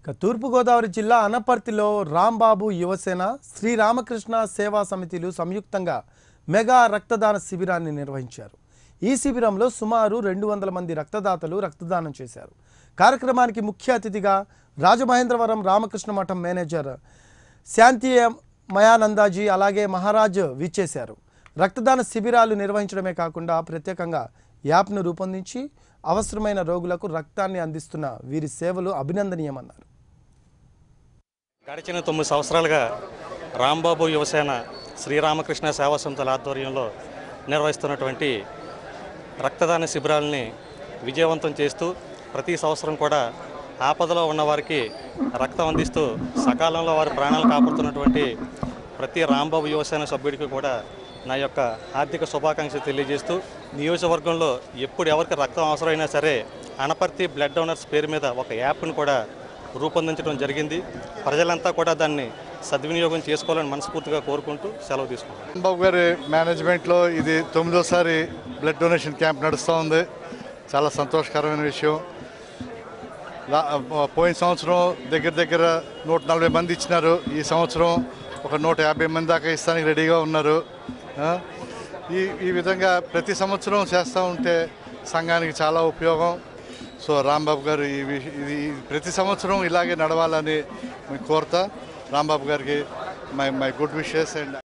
ఇక తూర్పుగోదావరి జిల్లా అనపర్తిలో రాంబాబు యువసేన శ్రీరామకృష్ణ సేవా సమితిలు సంయుక్తంగా మెగా రక్తదాన శిబిరాన్ని నిర్వహించారు ఈ శిబిరంలో సుమారు రెండు వందల మంది రక్తదాతలు రక్తదానం చేశారు కార్యక్రమానికి ముఖ్య అతిథిగా రాజమహేంద్రవరం రామకృష్ణ మఠం మేనేజర్ శాంతి మయానందాజీ అలాగే మహారాజ్ విచ్చేశారు రక్తదాన శిబిరాలు నిర్వహించడమే కాకుండా ప్రత్యేకంగా యాప్ను రూపొందించి అవసరమైన రోగులకు రక్తాన్ని అందిస్తున్న వీరి సేవలు అభినందనీయమన్నారు గడిచిన తొమ్మిది సంవత్సరాలుగా రాంబాబు యువసేన శ్రీరామకృష్ణ సేవా సంస్థల ఆధ్వర్యంలో నిర్వహిస్తున్నటువంటి రక్తదాన శిబిరాలని విజయవంతం చేస్తూ ప్రతి సంవత్సరం కూడా ఆపదలో ఉన్నవారికి రక్తం అందిస్తూ సకాలంలో వారి ప్రాణాలు కాపాడుతున్నటువంటి ప్రతి రాంబాబు యువసేన సభ్యుడికి కూడా నా యొక్క ఆర్థిక శుభాకాంక్షలు తెలియజేస్తూ నియోజకవర్గంలో ఎప్పుడు ఎవరికి రక్తం అవసరమైనా సరే అనపర్తి బ్లడ్ డోనర్స్ పేరు మీద ఒక యాప్ను కూడా రూపొందించడం జరిగింది ప్రజలంతా కూడా దాన్ని సద్వినియోగం చేసుకోవాలని మనస్ఫూర్తిగా కోరుకుంటూ సెలవు తీసుకుంటాం బాబు గారి మేనేజ్మెంట్లో ఇది తొమ్మిదోసారి బ్లడ్ డొనేషన్ క్యాంప్ నడుస్తూ ఉంది చాలా సంతోషకరమైన విషయం లా- పోయిన సంవత్సరం దగ్గర దగ్గర నూట నలభై మంది ఇచ్చినారు ఈ సంవత్సరం ఒక నూట యాభై మంది దాకా ఇస్తానికి రెడీగా ఉన్నారు ఆ? ఈ ఈ విధంగా ప్రతి సంవత్సరం చేస్తూ ఉంటే సంఘానికి చాలా ఉపయోగం సో రాంబాబు గారు ఈ విష- ఇది ప్రతి సంవత్సరం ఇలాగే నడవాలని మేము కోరుతా రాంబాబు గారికి my my good wishes and